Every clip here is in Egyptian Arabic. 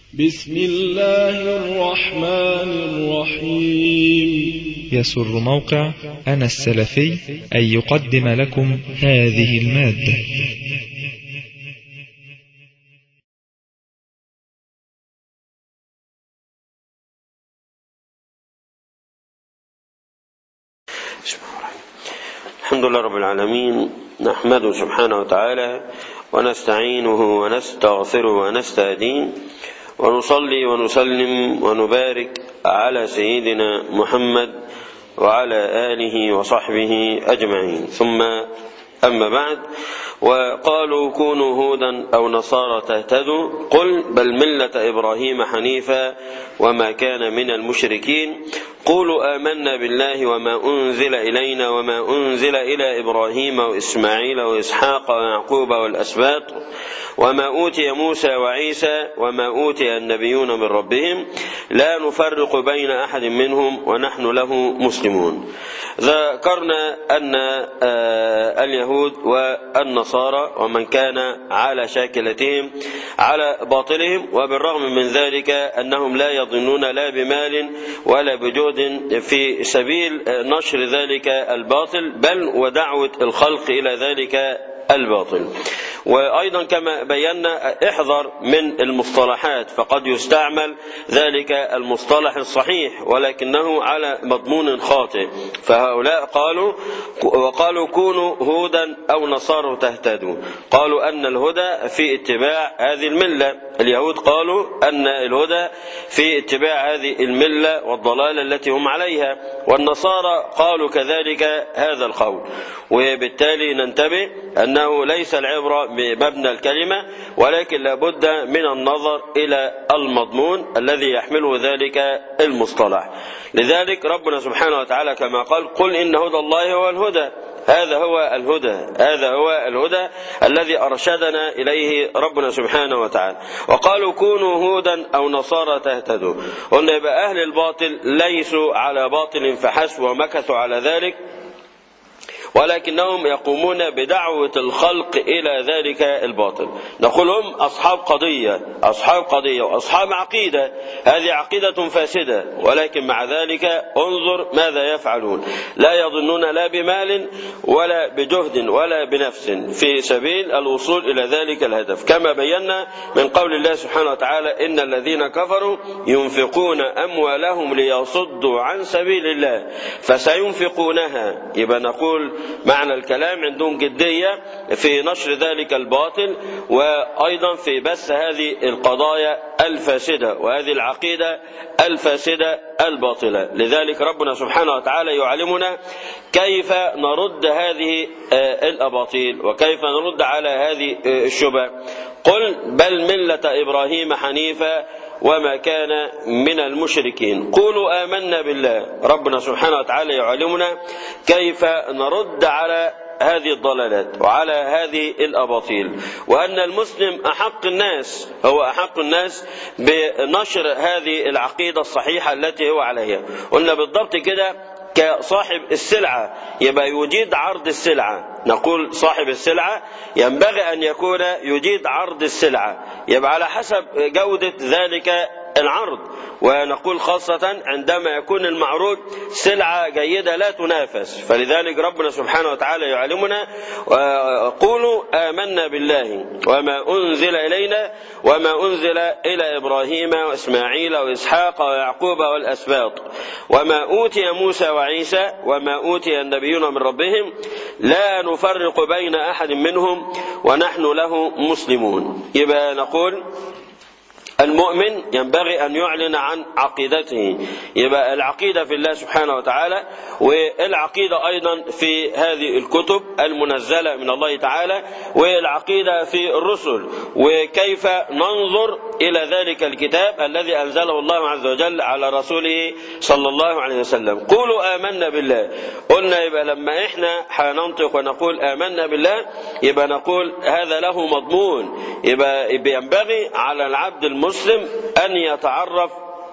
بسم الله الرحمن الرحيم يسر موقع أنا السلفي أن يقدم لكم هذه المادة الحمد لله رب العالمين نحمده سبحانه وتعالى ونستعينه ونستغفره ونستهديه ونصلي ونسلم ونبارك على سيدنا محمد وعلى آله وصحبه أجمعين ثم أما بعد وقالوا كونوا هودا أو نصارى تهتدوا قل بل ملة إبراهيم حنيفا وما كان من المشركين قولوا آمنا بالله وما أنزل إلينا وما أنزل إلى إبراهيم وإسماعيل وإسحاق ويعقوب والأسباط وما أوتي موسى وعيسى وما أوتي النبيون من ربهم لا نفرق بين أحد منهم ونحن له مسلمون ذكرنا أن اليهود والنصارى ومن كان على شاكلتهم على باطلهم وبالرغم من ذلك أنهم لا يظنون لا بمال ولا بجهد في سبيل نشر ذلك الباطل بل ودعوة الخلق إلى ذلك الباطل وأيضا كما بينا احذر من المصطلحات فقد يستعمل ذلك المصطلح الصحيح ولكنه على مضمون خاطئ فهؤلاء قالوا وقالوا كونوا هودا أو نصارى تهتدوا قالوا أن الهدى في اتباع هذه الملة اليهود قالوا أن الهدى في اتباع هذه الملة والضلالة التي هم عليها والنصارى قالوا كذلك هذا القول وبالتالي ننتبه أنه ليس العبرة بمبنى الكلمة ولكن لابد من النظر إلى المضمون الذي يحمله ذلك المصطلح لذلك ربنا سبحانه وتعالى كما قال قل إن هدى الله هو الهدى هذا هو الهدى هذا هو الهدى الذي أرشدنا إليه ربنا سبحانه وتعالى وقالوا كونوا هودا أو نصارى تهتدوا قلنا يبقى أهل الباطل ليسوا على باطل فحسب ومكثوا على ذلك ولكنهم يقومون بدعوة الخلق إلى ذلك الباطل نقول هم أصحاب قضية أصحاب قضية وأصحاب عقيدة هذه عقيدة فاسدة ولكن مع ذلك انظر ماذا يفعلون لا يظنون لا بمال ولا بجهد ولا بنفس في سبيل الوصول إلى ذلك الهدف كما بينا من قول الله سبحانه وتعالى إن الذين كفروا ينفقون أموالهم ليصدوا عن سبيل الله فسينفقونها يبقى نقول معنى الكلام عندهم جدية في نشر ذلك الباطل وأيضا في بث هذه القضايا الفاسدة وهذه العقيدة الفاسدة الباطلة لذلك ربنا سبحانه وتعالى يعلمنا كيف نرد هذه الأباطيل وكيف نرد على هذه الشبه قل بل ملة إبراهيم حنيفا وما كان من المشركين قولوا آمنا بالله ربنا سبحانه وتعالى يعلمنا كيف نرد على هذه الضلالات وعلى هذه الأباطيل وأن المسلم أحق الناس هو أحق الناس بنشر هذه العقيدة الصحيحة التي هو عليها قلنا بالضبط كده كصاحب السلعة يبقى يجيد عرض السلعة نقول صاحب السلعة ينبغي أن يكون يجيد عرض السلعة يبقى على حسب جودة ذلك العرض ونقول خاصة عندما يكون المعروض سلعة جيدة لا تنافس فلذلك ربنا سبحانه وتعالى يعلمنا قولوا آمنا بالله وما أنزل إلينا وما أنزل إلى إبراهيم وإسماعيل وإسحاق ويعقوب والأسباط وما أوتي موسى وعيسى وما أوتي النبيون من ربهم لا نفرق بين أحد منهم ونحن له مسلمون يبقى نقول المؤمن ينبغي أن يعلن عن عقيدته يبقى العقيدة في الله سبحانه وتعالى والعقيدة أيضا في هذه الكتب المنزلة من الله تعالى والعقيدة في الرسل وكيف ننظر إلى ذلك الكتاب الذي أنزله الله عز وجل على رسوله صلى الله عليه وسلم قولوا آمنا بالله قلنا يبقى لما إحنا هننطق ونقول آمنا بالله يبقى نقول هذا له مضمون يبقى ينبغي على العبد المسلم أن يتعرف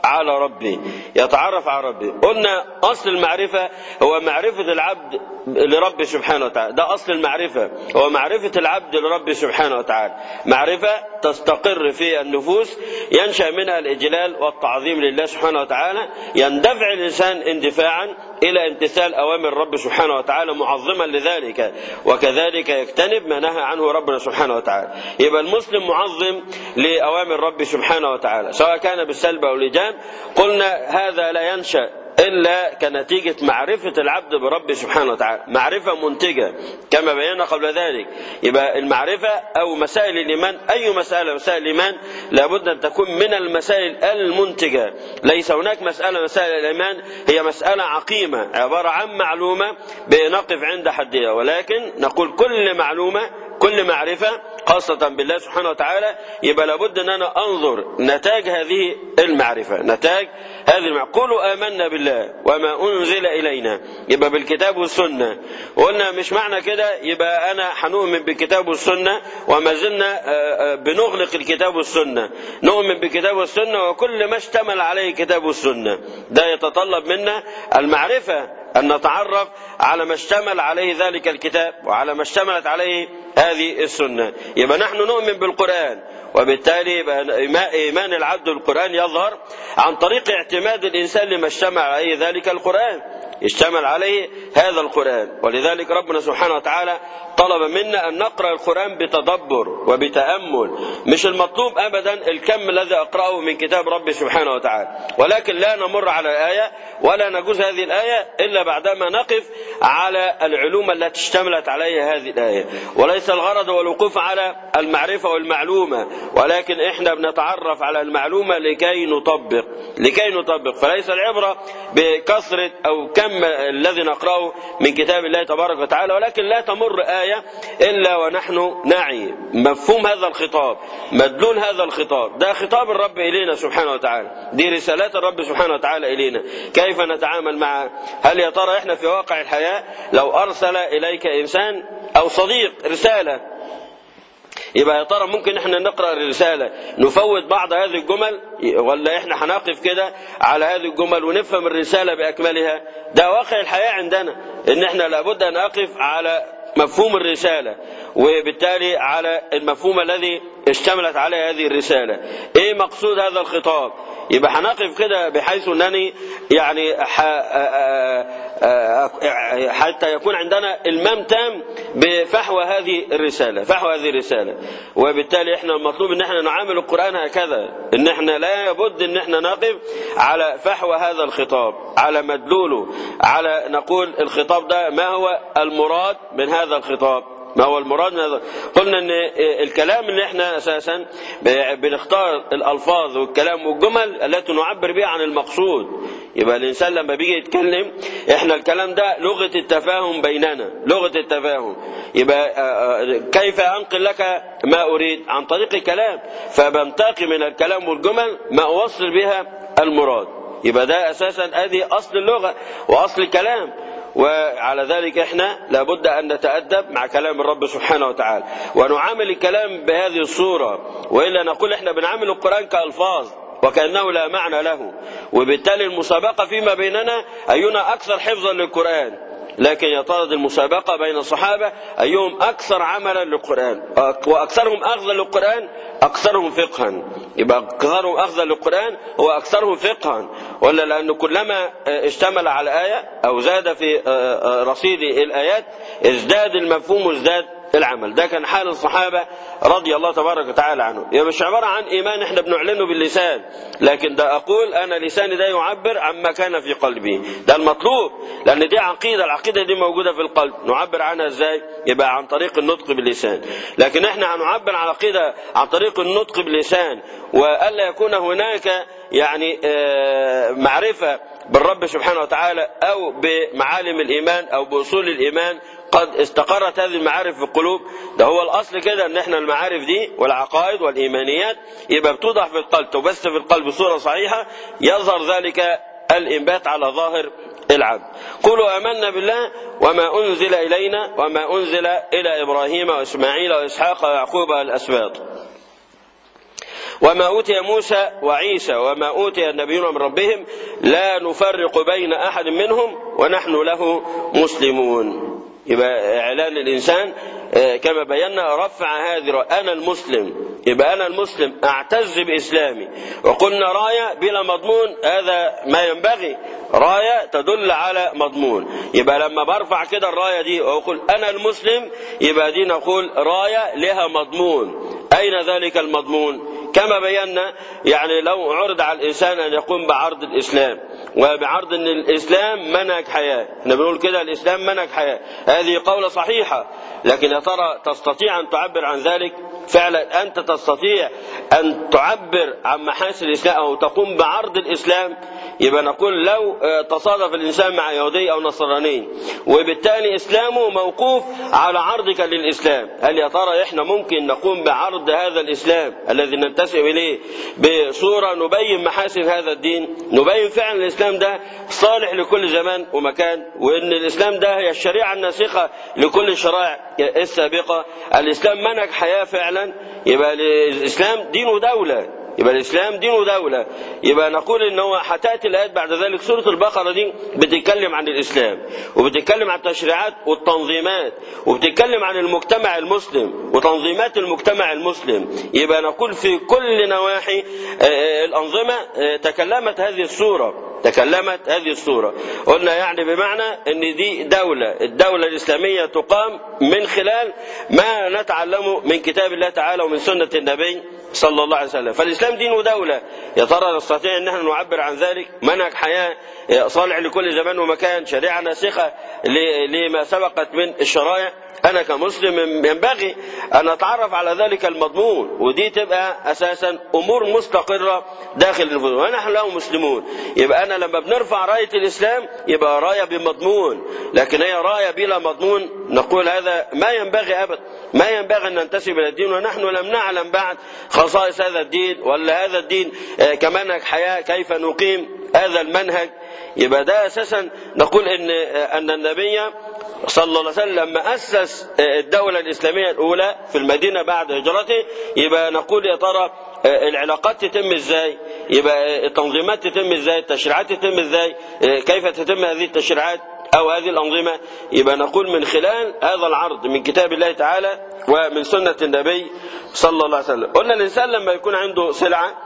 على ربه يتعرف على ربه قلنا أصل المعرفة هو معرفة العبد لرب سبحانه وتعالى ده أصل المعرفة هو معرفة العبد لرب سبحانه وتعالى معرفة تستقر في النفوس ينشأ منها الإجلال والتعظيم لله سبحانه وتعالى يندفع الإنسان اندفاعا إلى امتثال أوامر الرب سبحانه وتعالى معظما لذلك وكذلك يجتنب ما نهى عنه ربنا سبحانه وتعالى يبقى المسلم معظم لأوامر الرب سبحانه وتعالى سواء كان بالسلب أو الإيجاب قلنا هذا لا ينشأ إلا كنتيجة معرفة العبد برب سبحانه وتعالى معرفة منتجة كما بينا قبل ذلك يبقى المعرفة أو مسائل الإيمان أي مسألة مسائل الإيمان لابد أن تكون من المسائل المنتجة ليس هناك مسألة مسائل الإيمان هي مسألة عقيمة عبارة عن معلومة بنقف عند حدها ولكن نقول كل معلومة كل معرفة خاصة بالله سبحانه وتعالى يبقى لابد أن أنا أنظر نتاج هذه المعرفة نتاج هذه المعرفة قولوا آمنا بالله وما أنزل إلينا يبقى بالكتاب والسنة وقلنا مش معنى كده يبقى أنا هنؤمن بالكتاب والسنة وما زلنا بنغلق الكتاب والسنة نؤمن بالكتاب والسنة وكل ما اشتمل عليه الكتاب والسنة ده يتطلب منا المعرفة أن نتعرف على ما اشتمل عليه ذلك الكتاب وعلى ما اشتملت عليه هذه السنة يبقى نحن نؤمن بالقرآن وبالتالي يبقى إيمان العبد بالقرآن يظهر عن طريق اعتماد الإنسان لما اشتمل عليه ذلك القرآن اشتمل عليه هذا القرآن ولذلك ربنا سبحانه وتعالى طلب منا أن نقرأ القرآن بتدبر وبتأمل مش المطلوب أبدا الكم الذي أقرأه من كتاب ربي سبحانه وتعالى ولكن لا نمر على الآية ولا نجوز هذه الآية إلا بعدما نقف على العلوم التي اشتملت عليها هذه الآية وليس الغرض هو الوقوف على المعرفة والمعلومة ولكن إحنا بنتعرف على المعلومة لكي نطبق لكي نطبق فليس العبرة بكثرة أو كم الذي نقرأه من كتاب الله تبارك وتعالى ولكن لا تمر آية إلا ونحن نعي مفهوم هذا الخطاب مدلول هذا الخطاب ده خطاب الرب إلينا سبحانه وتعالى دي رسالات الرب سبحانه وتعالى إلينا كيف نتعامل معها هل يا ترى إحنا في واقع الحياة لو أرسل إليك إنسان أو صديق رسالة يبقى يا ترى ممكن احنا نقرا الرساله نفوت بعض هذه الجمل ولا احنا هنقف كده على هذه الجمل ونفهم الرساله باكملها ده واقع الحياه عندنا ان احنا لابد ان نقف على مفهوم الرساله وبالتالي على المفهوم الذي اشتملت عليه هذه الرساله ايه مقصود هذا الخطاب يبقى هنقف كده بحيث انني يعني حتى يكون عندنا المام تام بفحوى هذه الرساله فحوى هذه الرساله وبالتالي احنا المطلوب ان احنا نعامل القران هكذا ان احنا لا يبد ان احنا نقف على فحوى هذا الخطاب على مدلوله على نقول الخطاب ده ما هو المراد من هذا الخطاب ما هو المراد من هذا قلنا ان الكلام اللي احنا اساسا بنختار الالفاظ والكلام والجمل التي نعبر بها عن المقصود يبقى الانسان لما بيجي يتكلم احنا الكلام ده لغه التفاهم بيننا لغه التفاهم يبقى كيف انقل لك ما اريد عن طريق الكلام فبنتقي من الكلام والجمل ما اوصل بها المراد يبقى ده اساسا ادي اصل اللغه واصل الكلام وعلى ذلك احنا لابد ان نتادب مع كلام الرب سبحانه وتعالى ونعامل الكلام بهذه الصوره والا نقول احنا بنعامل القران كالفاظ وكانه لا معنى له وبالتالي المسابقه فيما بيننا اينا اكثر حفظا للقران لكن يطارد المسابقه بين الصحابه ايهم اكثر عملا للقران واكثرهم اخذا للقران اكثرهم فقها يبقى اكثرهم اخذا للقران هو اكثرهم فقها ولا لأنه كلما اشتمل على آية أو زاد في رصيد الآيات ازداد المفهوم وازداد العمل ده كان حال الصحابة رضي الله تبارك وتعالى عنهم يعني مش عبارة عن إيمان احنا بنعلنه باللسان لكن ده أقول أنا لساني ده يعبر عما كان في قلبي ده المطلوب لأن دي عقيدة العقيدة دي موجودة في القلب نعبر عنها ازاي يبقى عن طريق النطق باللسان لكن احنا هنعبر عن العقيدة عن طريق النطق باللسان وألا يكون هناك يعني معرفة بالرب سبحانه وتعالى أو بمعالم الإيمان أو بأصول الإيمان قد استقرت هذه المعارف في القلوب ده هو الأصل كده أن احنا المعارف دي والعقائد والإيمانيات يبقى بتوضع في القلب تبث في القلب بصورة صحيحة يظهر ذلك الإنبات على ظاهر العبد قولوا آمنا بالله وما أنزل إلينا وما أنزل إلى إبراهيم وإسماعيل وإسحاق ويعقوب الأسباط وما أوتي موسى وعيسى وما أوتي النبيون من ربهم لا نفرق بين أحد منهم ونحن له مسلمون يبقى إعلان الإنسان كما بينا رفع هذه أنا المسلم يبقى أنا المسلم أعتز بإسلامي وقلنا راية بلا مضمون هذا ما ينبغي راية تدل على مضمون يبقى لما برفع كده الراية دي وأقول أنا المسلم يبقى دي نقول راية لها مضمون أين ذلك المضمون كما بينا يعني لو عرض على الإنسان أن يقوم بعرض الإسلام وبعرض أن الإسلام منهج حياة احنا بنقول كده الإسلام منهج حياة هذه قولة صحيحة لكن يا ترى تستطيع أن تعبر عن ذلك فعلا أنت تستطيع أن تعبر عن محاسن الإسلام أو تقوم بعرض الإسلام يبقى نقول لو تصادف الإنسان مع يهودي أو نصراني وبالتالي إسلامه موقوف على عرضك للإسلام هل يا ترى إحنا ممكن نقوم بعرض هذا الإسلام الذي ننتسب إليه بصورة نبين محاسن هذا الدين نبين فعلا الإسلام ده صالح لكل زمان ومكان وإن الإسلام ده هي الشريعة الناسخة لكل الشرائع السابقة الإسلام منهج حياة فعلا يبقى الإسلام دين ودولة يبقى الاسلام دين ودوله يبقى نقول ان هو هتاتي الايات بعد ذلك سوره البقره دي بتتكلم عن الاسلام وبتتكلم عن التشريعات والتنظيمات وبتتكلم عن المجتمع المسلم وتنظيمات المجتمع المسلم يبقى نقول في كل نواحي الانظمه تكلمت هذه السوره تكلمت هذه السورة قلنا يعني بمعنى ان دي دولة الدولة الإسلامية تقام من خلال ما نتعلمه من كتاب الله تعالى ومن سنة النبي صلى الله عليه وسلم فالإسلام دين ودولة يا ترى نستطيع أن نحن نعبر عن ذلك منهج حياة صالح لكل زمان ومكان شريعة ناسخة لما سبقت من الشرائع أنا كمسلم ينبغي أن أتعرف على ذلك المضمون ودي تبقى أساسا أمور مستقرة داخل النفوس ونحن له مسلمون يبقى أنا لما بنرفع راية الإسلام يبقى راية بمضمون لكن هي راية بلا مضمون نقول هذا ما ينبغي أبدا ما ينبغي أن ننتسب إلى الدين ونحن لم نعلم بعد خصائص هذا الدين ولا هذا الدين كمنهج حياة كيف نقيم هذا المنهج يبقى ده أساسا نقول إن أن النبي صلى الله عليه وسلم لما أسس الدولة الإسلامية الأولى في المدينة بعد هجرته يبقى نقول يا ترى العلاقات تتم ازاي يبقى التنظيمات تتم ازاي التشريعات تتم ازاي كيف تتم هذه التشريعات أو هذه الأنظمة يبقى نقول من خلال هذا العرض من كتاب الله تعالى ومن سنة النبي صلى الله عليه وسلم قلنا الإنسان لما يكون عنده سلعة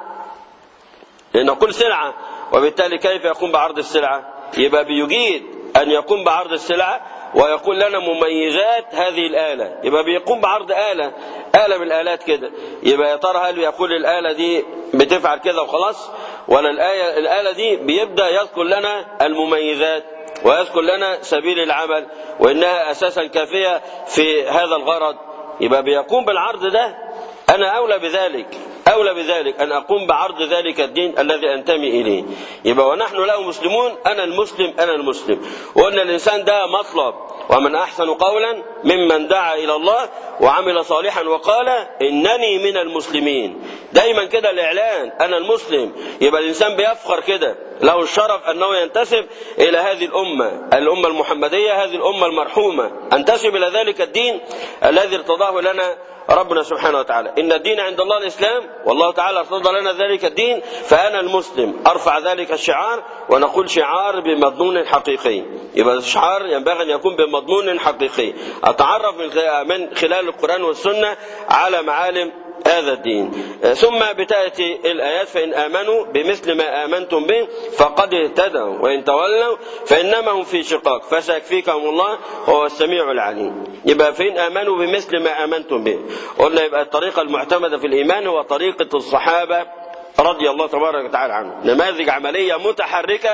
نقول سلعة وبالتالي كيف يقوم بعرض السلعة يبقى بيجيد أن يقوم بعرض السلعة ويقول لنا مميزات هذه الآلة يبقى بيقوم بعرض آلة آلة من الآلات كده يبقى يا ترى هل يقول الآلة دي بتفعل كده وخلاص ولا الآية الآلة دي بيبدأ يذكر لنا المميزات ويذكر لنا سبيل العمل وإنها أساسا كافية في هذا الغرض يبقى بيقوم بالعرض ده أنا أولى بذلك أولى بذلك أن أقوم بعرض ذلك الدين الذي أنتمي إليه يبقى ونحن له مسلمون أنا المسلم أنا المسلم وأن الإنسان ده مطلب ومن أحسن قولا ممن دعا إلى الله وعمل صالحا وقال إنني من المسلمين دايما كده الإعلان أنا المسلم يبقى الإنسان بيفخر كده له الشرف أنه ينتسب إلى هذه الأمة الأمة المحمدية هذه الأمة المرحومة أنتسب إلى ذلك الدين الذي ارتضاه لنا ربنا سبحانه وتعالى إن الدين عند الله الإسلام والله تعالى ارتضى لنا ذلك الدين فأنا المسلم أرفع ذلك الشعار ونقول شعار بمضمون حقيقي يبقى الشعار ينبغي أن يكون بمضمون حقيقي أتعرف من خلال القرآن والسنة على معالم هذا الدين ثم بتأتي الآيات فإن آمنوا بمثل ما آمنتم به فقد اهتدوا وإن تولوا فإنما هم في شقاق فسيكفيكهم الله وهو السميع العليم يبقى فإن آمنوا بمثل ما آمنتم به قلنا يبقى الطريقة المعتمدة في الإيمان هو طريقة الصحابة رضي الله تبارك وتعالى عنهم نماذج عملية متحركة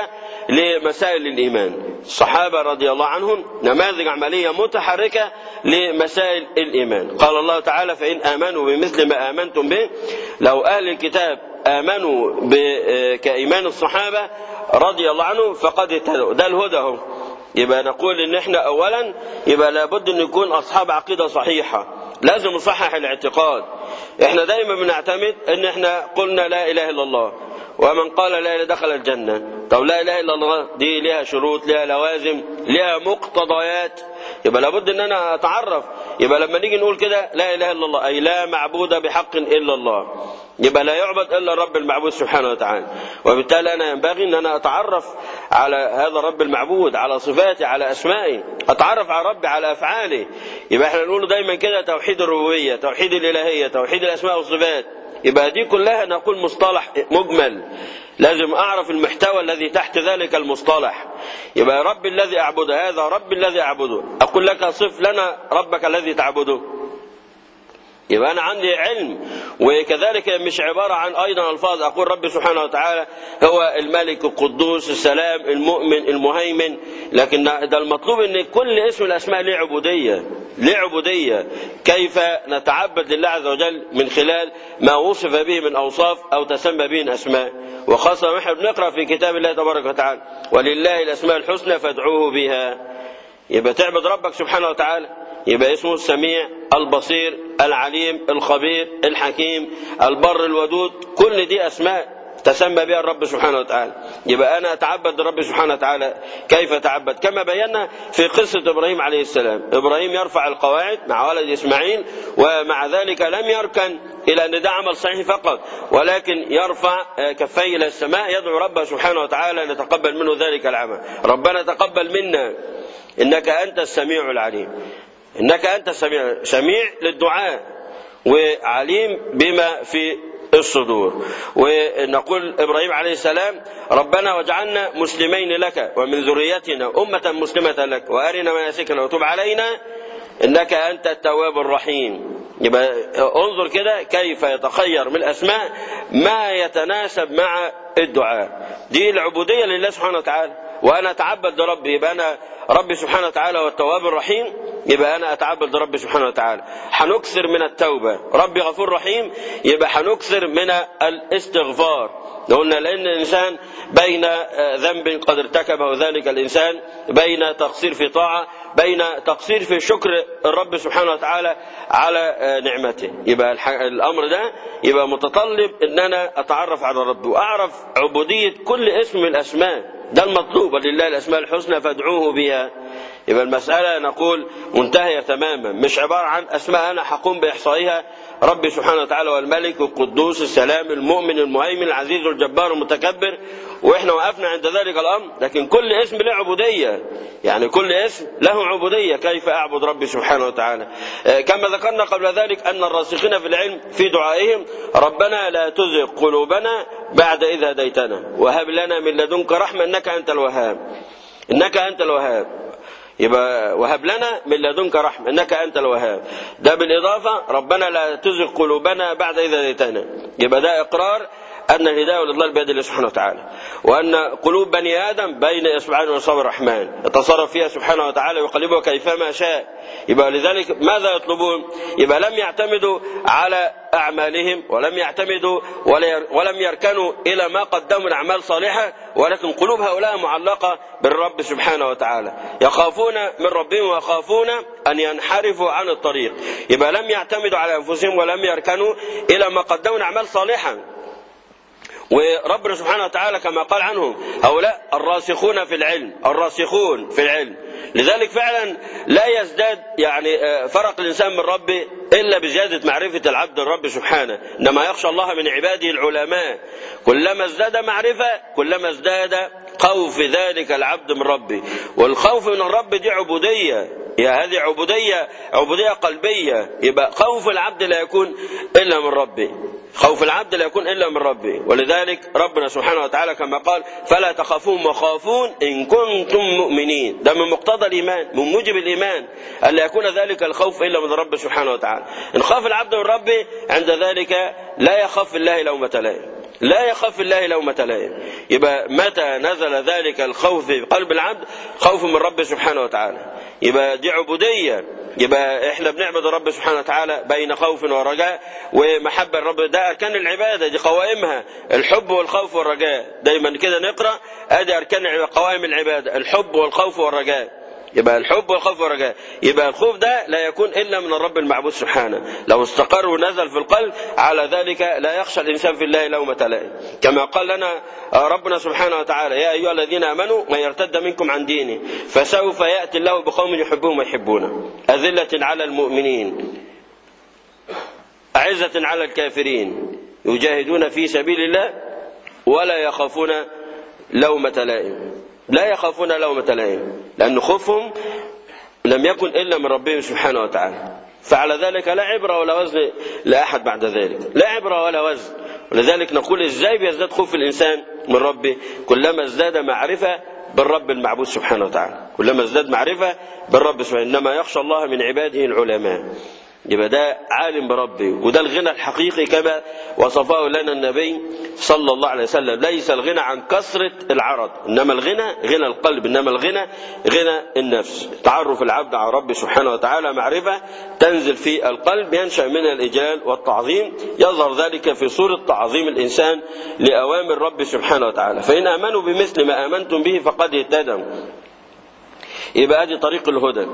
لمسائل الإيمان الصحابة رضي الله عنهم نماذج عملية متحركة لمسائل الإيمان قال الله تعالى فإن آمنوا بمثل ما آمنتم به لو أهل الكتاب آمنوا كإيمان الصحابة رضي الله عنهم فقد اهتدوا ده الهدى هو يبقى نقول ان احنا اولا يبقى لابد ان يكون اصحاب عقيده صحيحه لازم نصحح الاعتقاد احنا دايما بنعتمد ان احنا قلنا لا اله الا الله ومن قال لا اله دخل الجنه طب لا اله الا الله دي لها شروط لها لوازم لها مقتضيات يبقى لابد ان انا اتعرف يبقى لما نيجي نقول كده لا اله الا الله اي لا معبود بحق الا الله يبقى لا يعبد الا الرب المعبود سبحانه وتعالى وبالتالي انا ينبغي ان انا اتعرف على هذا الرب المعبود على صفاته على اسمائه اتعرف على ربي على افعاله يبقى احنا نقول دايما كده توحيد الربوبيه توحيد الالهيه توحيد الاسماء والصفات يبقى دي كلها نقول مصطلح مجمل لازم اعرف المحتوى الذي تحت ذلك المصطلح يبقى رب الذي اعبده هذا رب الذي اعبده اقول لك صف لنا ربك الذي تعبده يبقى أنا عندي علم وكذلك مش عبارة عن أيضا ألفاظ أقول رب سبحانه وتعالى هو الملك القدوس السلام المؤمن المهيمن لكن ده المطلوب أن كل اسم الأسماء له عبودية له عبودية كيف نتعبد لله عز وجل من خلال ما وصف به من أوصاف أو تسمى به من أسماء وخاصة نحن بنقرأ في كتاب الله تبارك وتعالى ولله الأسماء الحسنى فادعوه بها يبقى تعبد ربك سبحانه وتعالى يبقى اسمه السميع البصير العليم الخبير الحكيم البر الودود كل دي اسماء تسمى بها الرب سبحانه وتعالى يبقى انا اتعبد للرب سبحانه وتعالى كيف اتعبد كما بينا في قصه ابراهيم عليه السلام ابراهيم يرفع القواعد مع ولد اسماعيل ومع ذلك لم يركن الى ان ده عمل صحيح فقط ولكن يرفع كفيه الى السماء يدعو ربه سبحانه وتعالى ان يتقبل منه ذلك العمل ربنا تقبل منا انك انت السميع العليم انك انت سميع سميع للدعاء وعليم بما في الصدور ونقول ابراهيم عليه السلام ربنا واجعلنا مسلمين لك ومن ذريتنا امه مسلمه لك وارنا مناسكنا وتب علينا انك انت التواب الرحيم يبقى انظر كده كيف يتخير من الاسماء ما يتناسب مع الدعاء دي العبوديه لله سبحانه وتعالى وانا اتعبد لربي يبقى انا ربي سبحانه وتعالى هو التواب الرحيم يبقى انا اتعبد لربي سبحانه وتعالى هنكثر من التوبه ربي غفور رحيم يبقى هنكثر من الاستغفار قلنا لان الانسان بين ذنب قد ارتكبه ذلك الانسان بين تقصير في طاعه بين تقصير في شكر الرب سبحانه وتعالى على نعمته يبقى الامر ده يبقى متطلب ان انا اتعرف على ربي واعرف عبوديه كل اسم من الاسماء ده المطلوب ولله الاسماء الحسنى فادعوه بها يبقى المسألة نقول منتهية تماما مش عبارة عن أسماء أنا حقوم بإحصائها ربي سبحانه وتعالى والملك القدوس السلام المؤمن المهيمن العزيز الجبار المتكبر واحنا وقفنا عند ذلك الامر لكن كل اسم له عبوديه يعني كل اسم له عبوديه كيف اعبد ربي سبحانه وتعالى كما ذكرنا قبل ذلك ان الراسخين في العلم في دعائهم ربنا لا تزغ قلوبنا بعد اذ هديتنا وهب لنا من لدنك رحمه انك انت الوهاب انك انت الوهاب يبقى وهب لنا من لدنك رحمة إنك أنت الوهاب ده بالإضافة ربنا لا تزغ قلوبنا بعد إذا هديتنا يبقى ده إقرار أن الهداية والإضلال بيد الله سبحانه وتعالى وأن قلوب بني آدم بين إصبعين من أصابع الرحمن يتصرف فيها سبحانه وتعالى ويقلبها كيفما شاء يبقى لذلك ماذا يطلبون يبقى لم يعتمدوا على أعمالهم ولم يعتمدوا ولم يركنوا إلى ما قدموا من أعمال صالحة ولكن قلوب هؤلاء معلقة بالرب سبحانه وتعالى يخافون من ربهم ويخافون أن ينحرفوا عن الطريق يبقى لم يعتمدوا على أنفسهم ولم يركنوا إلى ما قدموا من أعمال صالحة وربنا سبحانه وتعالى كما قال عنهم هؤلاء الراسخون في العلم الراسخون في العلم لذلك فعلا لا يزداد يعني فرق الانسان من ربه الا بزياده معرفه العبد الرب سبحانه انما يخشى الله من عباده العلماء كلما ازداد معرفه كلما ازداد خوف ذلك العبد من ربه والخوف من الرب دي عبوديه يا هذه عبوديه عبوديه قلبيه يبقى خوف العبد لا يكون الا من ربه خوف العبد لا يكون الا من ربه ولذلك ربنا سبحانه وتعالى كما قال فلا تخافون وخافون ان كنتم مؤمنين ده من مقتضى الايمان من موجب الايمان الا يكون ذلك الخوف الا من الرب سبحانه وتعالى ان خاف العبد من ربه عند ذلك لا يخاف في الله لومة لائم لا يخاف في الله لومة لائم يبقى متى نزل ذلك الخوف في قلب العبد خوف من رب سبحانه وتعالى يبقى دي عبوديه يبقى احنا بنعبد الرب سبحانه وتعالى بين خوف ورجاء ومحبه الرب ده اركان العباده دي قوائمها الحب والخوف والرجاء دايما كده نقرا ادي اركان قوائم العباده الحب والخوف والرجاء يبقى الحب والخوف والرجاء يبقى الخوف ده لا يكون الا من الرب المعبود سبحانه لو استقر ونزل في القلب على ذلك لا يخشى الانسان في الله لومة لائم كما قال لنا ربنا سبحانه وتعالى يا ايها الذين امنوا من يرتد منكم عن دينه فسوف ياتي الله بقوم يحبهم ويحبونه اذله على المؤمنين أعزة على الكافرين يجاهدون في سبيل الله ولا يخافون لومة لائم لا يخافون لومة لائم لأن خوفهم لم يكن إلا من ربهم سبحانه وتعالى فعلى ذلك لا عبرة ولا وزن لأحد بعد ذلك لا عبرة ولا وزن ولذلك نقول ازاي بيزداد خوف الإنسان من ربه كلما ازداد معرفة بالرب المعبود سبحانه وتعالى كلما ازداد معرفة بالرب سبحانه إنما يخشى الله من عباده العلماء يبقى ده عالم بربه وده الغنى الحقيقي كما وصفه لنا النبي صلى الله عليه وسلم ليس الغنى عن كثرة العرض إنما الغنى غنى القلب إنما الغنى غنى النفس تعرف العبد على ربه سبحانه وتعالى معرفة تنزل في القلب ينشأ منها الإجلال والتعظيم يظهر ذلك في صورة تعظيم الإنسان لأوامر ربه سبحانه وتعالى فإن آمنوا بمثل ما آمنتم به فقد اهتدوا يبقى هذه طريق الهدى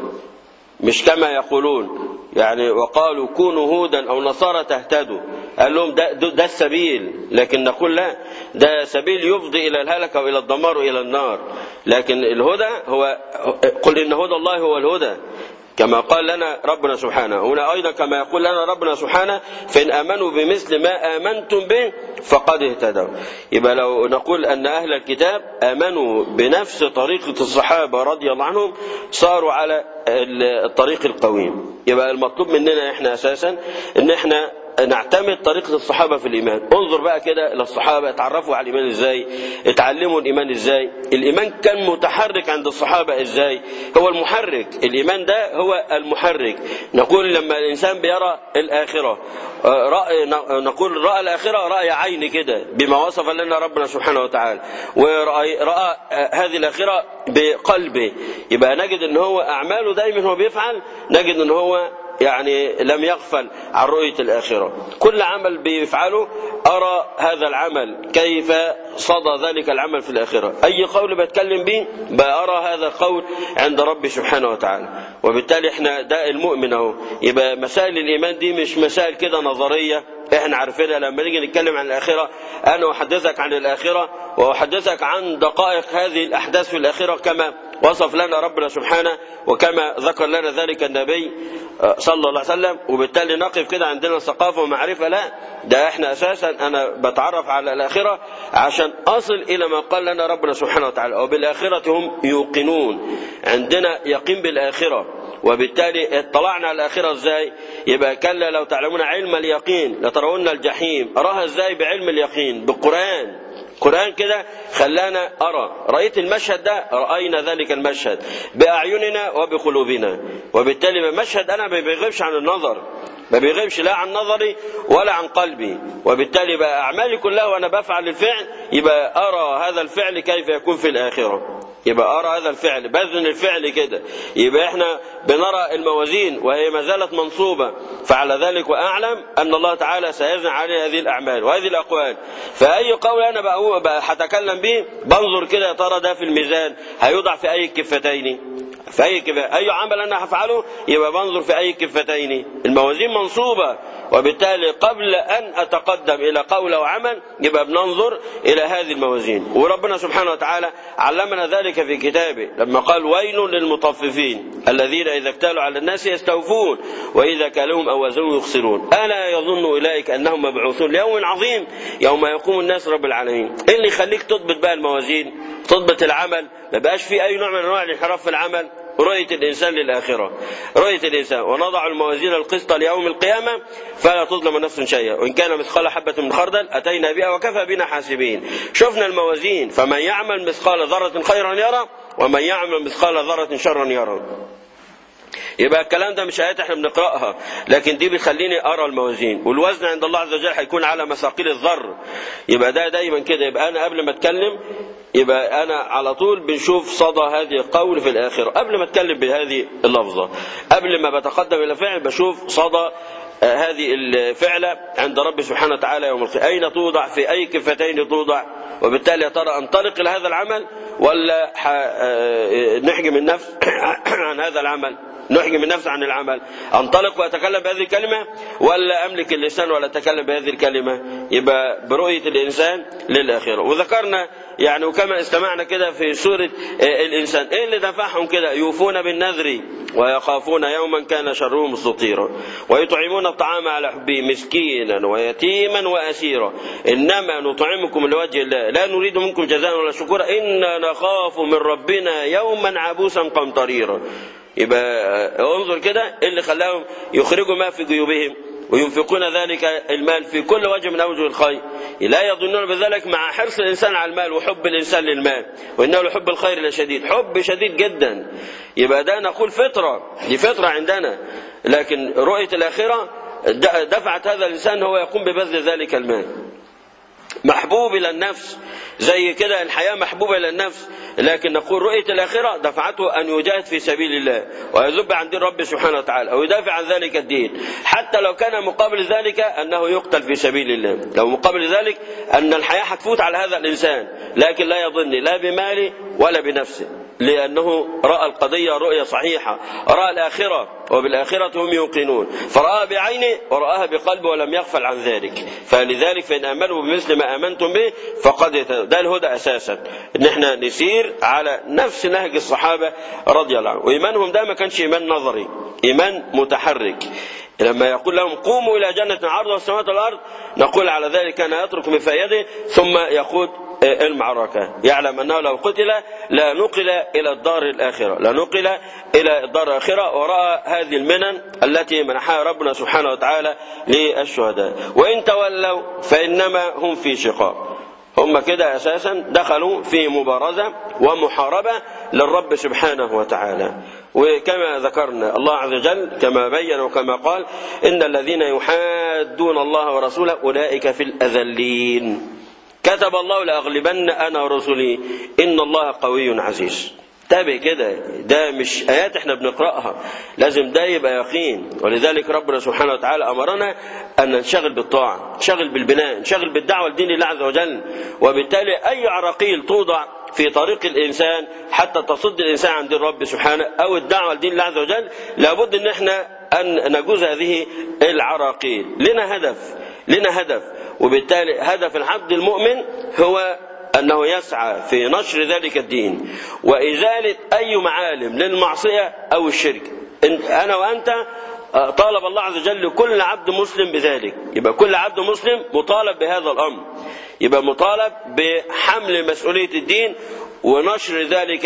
مش كما يقولون يعني وقالوا كونوا هودا او نصارى تهتدوا قال لهم ده, ده السبيل لكن نقول لا ده سبيل يفضي الى الهلكه والى الدمار والى النار لكن الهدى هو قل ان هدى الله هو الهدى كما قال لنا ربنا سبحانه هنا أيضا كما يقول لنا ربنا سبحانه فإن آمنوا بمثل ما آمنتم به فقد اهتدوا يبقى لو نقول أن أهل الكتاب آمنوا بنفس طريقة الصحابة رضي الله عنهم صاروا على الطريق القويم يبقى المطلوب مننا احنا أساسا ان احنا نعتمد طريقة الصحابة في الإيمان انظر بقى كده للصحابة اتعرفوا على الإيمان ازاي اتعلموا الإيمان ازاي الإيمان كان متحرك عند الصحابة ازاي هو المحرك الإيمان ده هو المحرك نقول لما الإنسان بيرى الآخرة رأي نقول رأى الآخرة رأي عين كده بما وصف لنا ربنا سبحانه وتعالى ورأى رأى هذه الآخرة بقلبه يبقى نجد ان هو أعماله دايما هو بيفعل نجد ان هو يعني لم يغفل عن رؤية الآخرة كل عمل بيفعله أرى هذا العمل كيف صدى ذلك العمل في الآخرة أي قول بتكلم به بأرى هذا القول عند ربي سبحانه وتعالى وبالتالي احنا ده المؤمن اهو يبقى مسائل الإيمان دي مش مسائل كده نظرية احنا عارفينها لما نيجي نتكلم عن الآخرة أنا أحدثك عن الآخرة وأحدثك عن دقائق هذه الأحداث في الآخرة كما وصف لنا ربنا سبحانه وكما ذكر لنا ذلك النبي صلى الله عليه وسلم وبالتالي نقف كده عندنا ثقافة ومعرفة لا ده احنا اساسا انا بتعرف على الاخرة عشان اصل الى ما قال لنا ربنا سبحانه وتعالى وبالاخرة هم يوقنون عندنا يقين بالاخرة وبالتالي اطلعنا على الآخرة ازاي يبقى كلا لو تعلمون علم اليقين لترون الجحيم أراها ازاي بعلم اليقين بالقرآن القرآن كده خلانا أرى رأيت المشهد ده رأينا ذلك المشهد بأعيننا وبقلوبنا وبالتالي المشهد أنا ما بيغيبش عن النظر ما بيغيبش لا عن نظري ولا عن قلبي وبالتالي بقى أعمالي كلها وأنا بفعل الفعل يبقى أرى هذا الفعل كيف يكون في الآخرة يبقى أرى هذا الفعل بذن الفعل كده يبقى احنا بنرى الموازين وهي ما زالت منصوبة فعلى ذلك وأعلم أن الله تعالى سيزن عليه هذه الأعمال وهذه الأقوال فأي قول أنا بقى هتكلم به بنظر كده يا ترى ده في الميزان هيوضع في أي كفتين في أي كفة أي عمل أنا هفعله يبقى بنظر في أي كفتين الموازين منصوبة وبالتالي قبل أن أتقدم إلى قول أو عمل يبقى بننظر إلى هذه الموازين وربنا سبحانه وتعالى علمنا ذلك في كتابه لما قال ويل للمطففين الذين إذا اكتالوا على الناس يستوفون وإذا كالهم أو وزنوا يخسرون ألا يظن أولئك أنهم مبعوثون ليوم عظيم يوم يقوم الناس رب العالمين إيه اللي يخليك تضبط بقى الموازين تضبط العمل ما بقاش في أي نوع من أنواع الانحراف في العمل رؤية الإنسان للآخرة رؤية الإنسان ونضع الموازين القسط ليوم القيامة فلا تظلم نفس شيئا وإن كان مثقال حبة من خردل أتينا بها وكفى بنا حاسبين شفنا الموازين فمن يعمل مثقال ذرة خيرا يرى ومن يعمل مثقال ذرة شرا يرى يبقى الكلام ده مش آيات احنا بنقراها لكن دي بتخليني ارى الموازين والوزن عند الله عز وجل هيكون على مثاقيل الذر يبقى ده دايما كده يبقى انا قبل ما اتكلم يبقى انا على طول بنشوف صدى هذه القول في الاخره قبل ما اتكلم بهذه اللفظه قبل ما بتقدم الى فعل بشوف صدى هذه الفعلة عند رب سبحانه وتعالى يوم القيامة أين توضع في أي كفتين توضع وبالتالي يا ترى أنطلق إلى هذا العمل ولا نحجم النفس عن هذا العمل نحجم النفس عن العمل انطلق واتكلم بهذه الكلمه ولا املك اللسان ولا اتكلم بهذه الكلمه يبقى برؤيه الانسان للاخره وذكرنا يعني وكما استمعنا كده في سوره الانسان ايه اللي دفعهم كده يوفون بالنذر ويخافون يوما كان شره مستطيرا ويطعمون الطعام على حبه مسكينا ويتيما واسيرا انما نطعمكم لوجه الله لا نريد منكم جزاء ولا شكورا انا نخاف من ربنا يوما عبوسا قمطريرا يبقى انظر كده إيه اللي خلاهم يخرجوا ما في جيوبهم وينفقون ذلك المال في كل وجه من اوجه الخير لا يظنون بذلك مع حرص الانسان على المال وحب الانسان للمال وانه لحب الخير لشديد حب شديد جدا يبقى ده نقول فطره دي فطره عندنا لكن رؤيه الاخره دفعت هذا الانسان هو يقوم ببذل ذلك المال محبوب الى النفس زي كده الحياه محبوبه الى النفس لكن نقول رؤيه الاخره دفعته ان يجاهد في سبيل الله ويذب عن دين ربه سبحانه وتعالى ويدافع عن ذلك الدين حتى لو كان مقابل ذلك انه يقتل في سبيل الله لو مقابل ذلك ان الحياه هتفوت على هذا الانسان لكن لا يظن لا بماله ولا بنفسه لأنه رأى القضية رؤية صحيحة رأى الآخرة وبالآخرة هم يوقنون فرآها بعينه ورآها بقلبه ولم يغفل عن ذلك فلذلك فإن آمنوا بمثل ما آمنتم به فقد ده الهدى أساسا إن احنا نسير على نفس نهج الصحابة رضي الله عنهم وإيمانهم ده ما كانش إيمان نظري إيمان متحرك لما يقول لهم قوموا إلى جنة عرضها السماوات والأرض نقول على ذلك كان يترك من فيده ثم يقود المعركة يعلم أنه لو قتل لا نقل إلى الدار الآخرة لا نقل إلى الدار الآخرة ورأى هذه المنن التي منحها ربنا سبحانه وتعالى للشهداء وإن تولوا فإنما هم في شقاق هم كده أساسا دخلوا في مبارزة ومحاربة للرب سبحانه وتعالى وكما ذكرنا الله عز وجل كما بين وكما قال إن الذين يحادون الله ورسوله أولئك في الأذلين كتب الله لأغلبن أنا ورسلي إن الله قوي عزيز تابع كده ده مش آيات احنا بنقرأها لازم ده يبقى يقين ولذلك ربنا سبحانه وتعالى أمرنا أن ننشغل بالطاعة نشغل بالبناء نشغل بالدعوة لدين الله عز وجل وبالتالي أي عراقيل توضع في طريق الإنسان حتى تصد الإنسان عن دين رب سبحانه أو الدعوة لدين الله عز وجل لابد أن احنا أن نجوز هذه العراقيل لنا هدف لنا هدف وبالتالي هدف العبد المؤمن هو أنه يسعى في نشر ذلك الدين وإزالة أي معالم للمعصية أو الشرك أنا وأنت طالب الله عز وجل كل عبد مسلم بذلك يبقى كل عبد مسلم مطالب بهذا الأمر يبقى مطالب بحمل مسؤولية الدين ونشر ذلك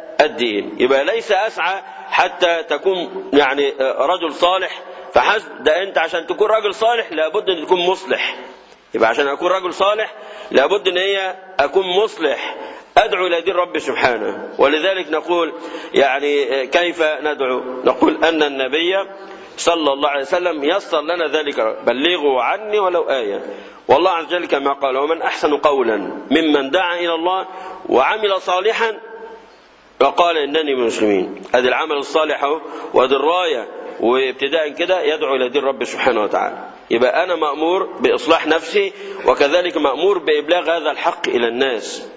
الدين يبقى ليس أسعى حتى تكون يعني رجل صالح فحسب ده أنت عشان تكون رجل صالح لابد أن تكون مصلح يبقى عشان أكون رجل صالح لابد أن هي أكون مصلح أدعو إلى دين ربي سبحانه ولذلك نقول يعني كيف ندعو نقول أن النبي صلى الله عليه وسلم يسر لنا ذلك بلغوا عني ولو آية والله عز وجل كما قال ومن أحسن قولا ممن دعا إلى الله وعمل صالحا وقال إنني من المسلمين هذا العمل الصالح وهذه الراية وابتداء كده يدعو إلى دين ربي سبحانه وتعالى يبقى أنا مأمور بإصلاح نفسي وكذلك مأمور بإبلاغ هذا الحق إلى الناس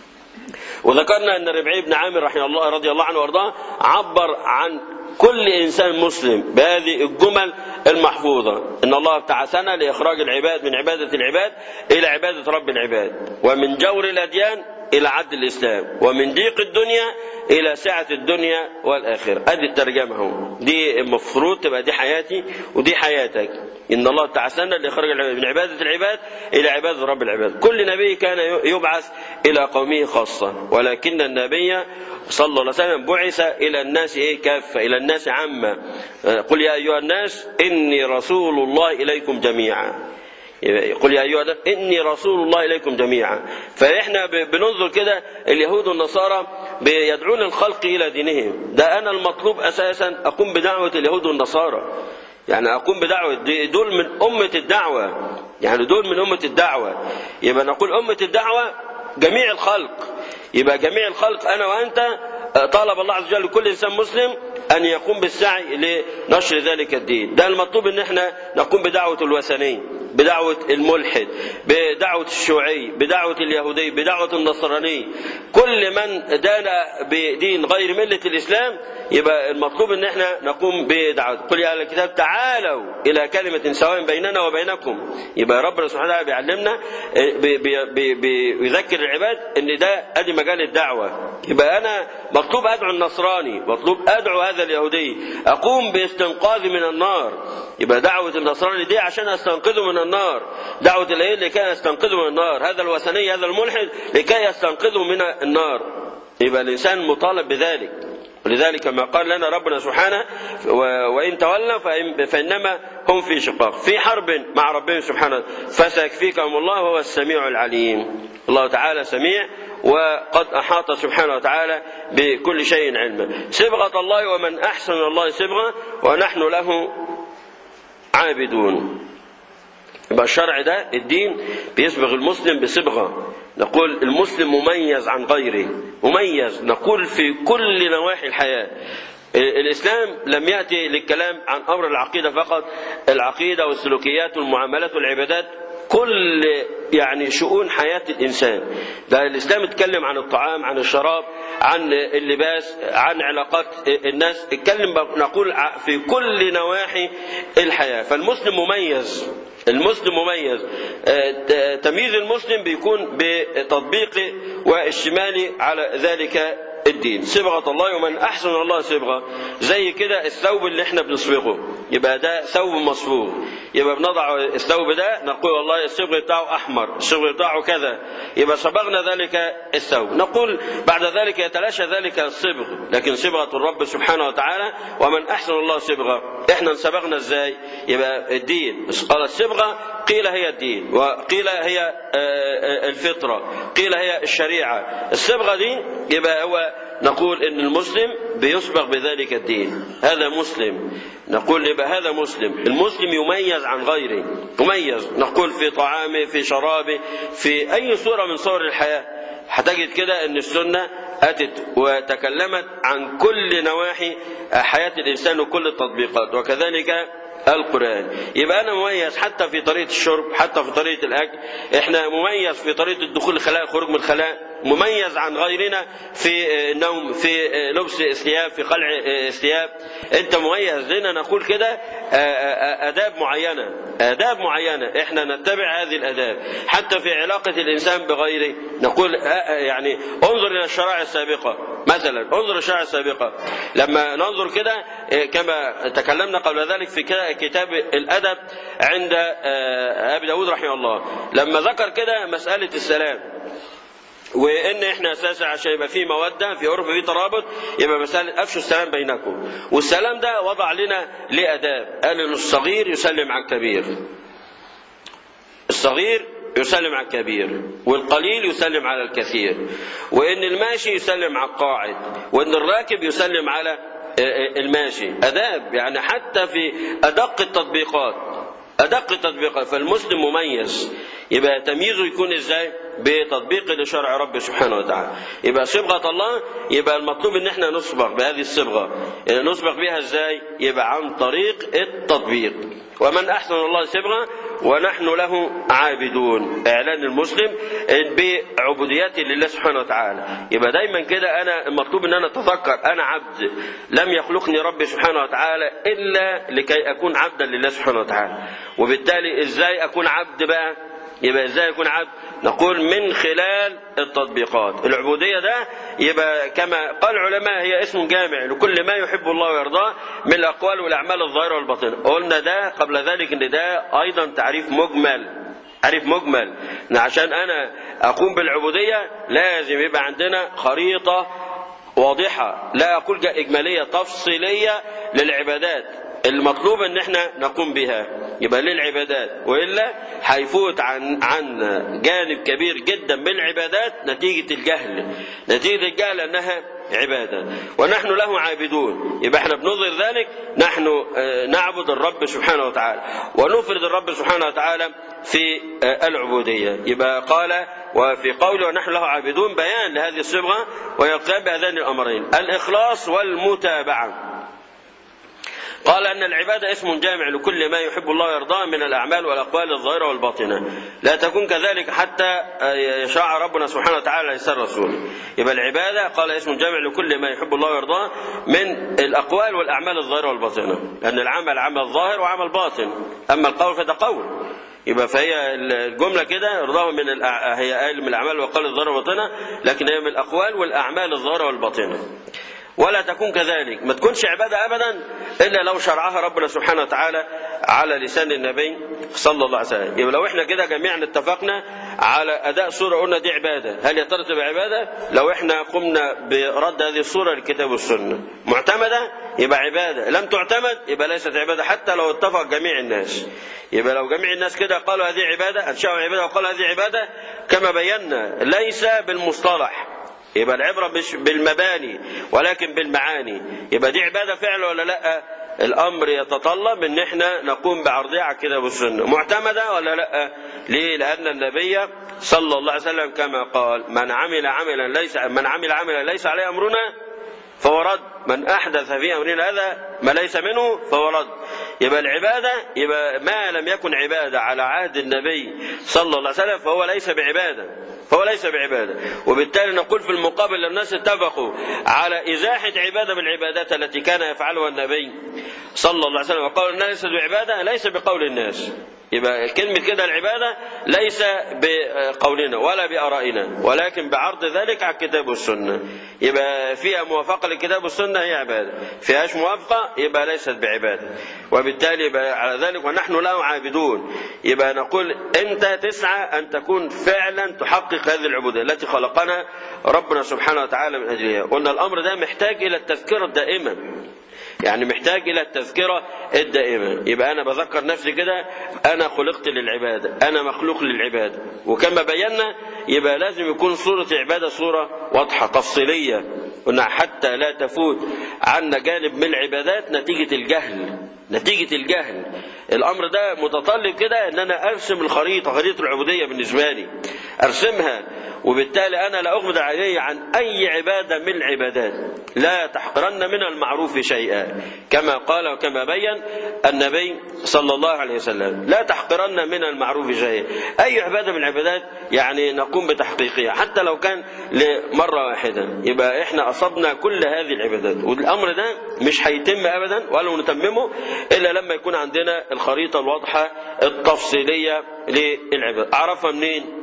وذكرنا أن ربعي بن عامر رحمه الله رضي الله عنه وارضاه عبر عن كل إنسان مسلم بهذه الجمل المحفوظة إن الله ابتعثنا لإخراج العباد من عبادة العباد إلى عبادة رب العباد ومن جور الأديان إلى عدل الإسلام ومن ضيق الدنيا إلى سعة الدنيا والآخرة أدي الترجمة هو دي المفروض تبقى دي حياتي ودي حياتك إن الله تعسنا لإخراج العباد من عبادة العباد إلى عبادة رب العباد كل نبي كان يبعث إلى قومه خاصة ولكن النبي صلى الله عليه وسلم بعث إلى الناس إيه كافة إلى الناس عامة قل يا أيها الناس إني رسول الله إليكم جميعا يقول يا أيها إني رسول الله إليكم جميعا فإحنا بننظر كده اليهود والنصارى بيدعون الخلق إلى دينهم ده أنا المطلوب أساسا أقوم بدعوة اليهود والنصارى يعني أقوم بدعوة دول من أمة الدعوة يعني دول من أمة الدعوة يبقى نقول أمة الدعوة جميع الخلق يبقى جميع الخلق أنا وأنت طالب الله عز وجل لكل إنسان مسلم أن يقوم بالسعي لنشر ذلك الدين ده المطلوب أن احنا نقوم بدعوة الوثنية بدعوة الملحد بدعوة الشيوعي بدعوة اليهودي بدعوة النصراني كل من دان بدين غير ملة الإسلام يبقى المطلوب ان احنا نقوم بدعوة قل يا اهل الكتاب تعالوا الى كلمة سواء بيننا وبينكم يبقى ربنا سبحانه وتعالى بيعلمنا بي- بي- بي- بي- بيذكر العباد ان ده ادي مجال الدعوة يبقى انا مطلوب ادعو النصراني مطلوب ادعو هذا اليهودي اقوم باستنقاذه من النار يبقى دعوة النصراني دي عشان استنقذه من النار دعوة الايه لكي استنقذه من النار هذا الوثني هذا الملحد لكي يستنقذه من النار يبقى الانسان مطالب بذلك ولذلك ما قال لنا ربنا سبحانه و- وإن تولوا فإن- فإنما هم في شقاق في حرب مع ربهم سبحانه فسيكفيكهم الله وهو السميع العليم الله تعالى سميع وقد أحاط سبحانه وتعالى بكل شيء علما صبغة الله ومن أحسن الله صبغة ونحن له عابدون يبقى الشرع ده الدين بيصبغ المسلم بصبغة نقول المسلم مميز عن غيره مميز نقول في كل نواحي الحياة الإسلام لم يأتي للكلام عن أمر العقيدة فقط العقيدة والسلوكيات والمعاملات والعبادات كل يعني شؤون حياة الإنسان ده الإسلام اتكلم عن الطعام عن الشراب عن اللباس عن علاقات الناس اتكلم نقول في كل نواحي الحياة فالمسلم مميز المسلم مميز آه، تمييز المسلم بيكون بتطبيقه والشمال على ذلك الدين صبغة الله ومن أحسن الله صبغة زي كده الثوب اللي احنا بنصبغه يبقى ده ثوب مصبوغ يبقى بنضع الثوب ده نقول والله الصبغ بتاعه أحمر الصبغ بتاعه كذا يبقى صبغنا ذلك الثوب نقول بعد ذلك يتلاشى ذلك الصبغ لكن صبغة الرب سبحانه وتعالى ومن أحسن الله صبغة احنا صبغنا ازاي يبقى الدين قال الصبغة قيل هي الدين وقيل هي آه، آه، الفطرة قيل هي الشريعة الصبغة دي يبقى هو نقول ان المسلم بيصبغ بذلك الدين هذا مسلم نقول يبقى هذا مسلم المسلم يميز عن غيره مميز نقول في طعامه في شرابه في اي صورة من صور الحياة هتجد كده ان السنة اتت وتكلمت عن كل نواحي حياة الانسان وكل التطبيقات وكذلك القرآن يبقى أنا مميز حتى في طريقة الشرب حتى في طريقة الأكل إحنا مميز في طريقة الدخول الخلاء خروج من الخلاء مميز عن غيرنا في النوم في لبس الثياب في قلع الثياب أنت مميز لنا نقول كده آداب معينة آداب معينة إحنا نتبع هذه الآداب حتى في علاقة الإنسان بغيره نقول يعني انظر إلى الشرائع السابقة مثلا انظر الشرائع السابقة لما ننظر كده كما تكلمنا قبل ذلك في كتاب الأدب عند أبي داود رحمه الله لما ذكر كده مسألة السلام وان احنا اساسا عشان يبقى في موده في عرف في ترابط يبقى مساله افشوا السلام بينكم والسلام ده وضع لنا ليه اداب قال ان الصغير يسلم على الكبير الصغير يسلم على الكبير والقليل يسلم على الكثير وان الماشي يسلم على القاعد وان الراكب يسلم على الماشي اداب يعني حتى في ادق التطبيقات ادق التطبيقات فالمسلم مميز يبقى تمييزه يكون ازاي بتطبيق لشرع رب سبحانه وتعالى يبقى صبغة الله يبقى المطلوب ان احنا نصبغ بهذه الصبغة نصبغ بها ازاي يبقى عن طريق التطبيق ومن احسن الله صبغة ونحن له عابدون اعلان المسلم بعبوديته لله سبحانه وتعالى يبقى دايما كده انا المطلوب ان انا اتذكر انا عبد لم يخلقني ربي سبحانه وتعالى الا لكي اكون عبدا لله سبحانه وتعالى وبالتالي ازاي اكون عبد بقى يبقى ازاي يكون عبد نقول من خلال التطبيقات العبودية ده يبقى كما قال العلماء هي اسم جامع لكل ما يحب الله ويرضاه من الأقوال والأعمال الظاهرة والباطنة قلنا ده قبل ذلك ان ده أيضا تعريف مجمل تعريف مجمل إن عشان أنا أقوم بالعبودية لازم يبقى عندنا خريطة واضحة لا أقول إجمالية تفصيلية للعبادات المطلوب ان احنا نقوم بها يبقى للعبادات والا هيفوت عن عن جانب كبير جدا من العبادات نتيجه الجهل نتيجه الجهل انها عباده ونحن له عابدون يبقى احنا بنظهر ذلك نحن نعبد الرب سبحانه وتعالى ونفرد الرب سبحانه وتعالى في العبوديه يبقى قال وفي قوله ونحن له عابدون بيان لهذه الصبغه ويقام بهذين الامرين الاخلاص والمتابعه قال أن العبادة اسم جامع لكل ما يحب الله ويرضاه من الأعمال والأقوال الظاهرة والباطنة لا تكون كذلك حتى يشاء ربنا سبحانه وتعالى لسان رسوله يبقى العبادة قال اسم جامع لكل ما يحب الله ويرضاه من الأقوال والأعمال الظاهرة والباطنة لأن العمل عمل ظاهر وعمل باطن أما القول فده قول يبقى فهي الجملة كده رضاه من الأع... هي قال من الأعمال والأقوال الظاهرة والباطنة لكن هي من الأقوال والأعمال الظاهرة والباطنة ولا تكون كذلك ما تكونش عبادة أبدا إلا لو شرعها ربنا سبحانه وتعالى على لسان النبي صلى الله عليه وسلم يبقى لو احنا كده جميعا اتفقنا على أداء سورة قلنا دي عبادة هل يا ترى تبقى عبادة لو احنا قمنا برد هذه السورة للكتاب والسنة معتمدة يبقى عبادة لم تعتمد يبقى ليست عبادة حتى لو اتفق جميع الناس يبقى لو جميع الناس كده قالوا هذه عبادة أنشأوا عبادة وقالوا هذه عبادة كما بينا ليس بالمصطلح يبقى العبرة مش بالمباني ولكن بالمعاني يبقى دي عبادة فعل ولا لا الأمر يتطلب ان احنا نقوم بعرضها على الكتاب والسنة معتمدة ولا لا ليه لأن النبي صلى الله عليه وسلم كما قال من عمل عملا ليس من عمل عملا ليس عليه أمرنا فهو رد من أحدث في أمرنا هذا ما ليس منه فهو رد يبقى العبادة يبقى ما لم يكن عبادة على عهد النبي صلى الله عليه وسلم فهو ليس بعبادة فهو ليس بعبادة وبالتالي نقول في المقابل الناس اتفقوا على إزاحة عبادة بالعبادات التي كان يفعلها النبي صلى الله عليه وسلم وقول الناس ليست بعبادة ليس بقول الناس يبقى كلمة كده العبادة ليس بقولنا ولا بآرائنا ولكن بعرض ذلك على الكتاب والسنة يبقى فيها موافقة للكتاب والسنة هي عبادة فيهاش موافقة يبقى ليست بعبادة وبالتالي يبقى على ذلك ونحن له عابدون يبقى نقول أنت تسعى أن تكون فعلا تحقق هذه العبودية التي خلقنا ربنا سبحانه وتعالى من أجلها قلنا الأمر ده محتاج إلى التذكرة الدائمة يعني محتاج إلى التذكرة الدائمة يبقى أنا بذكر نفسي كده أنا خلقت للعبادة أنا مخلوق للعبادة وكما بينا يبقى لازم يكون صورة العبادة صورة واضحة تفصيلية قلنا حتى لا تفوت عنا جانب من العبادات نتيجة الجهل نتيجة الجهل الأمر ده متطلب كده أن أنا أرسم الخريطة خريطة العبودية بالنسبة لي أرسمها وبالتالي أنا لا أغمض عليه عن أي عبادة من العبادات لا تحقرن من المعروف شيئا كما قال وكما بين النبي صلى الله عليه وسلم لا تحقرن من المعروف شيئا أي عبادة من العبادات يعني نقوم بتحقيقها حتى لو كان لمرة واحدة يبقى إحنا أصبنا كل هذه العبادات والأمر ده مش هيتم أبدا ولا نتممه إلا لما يكون عندنا الخريطة الواضحة التفصيلية للعبادة أعرفها منين؟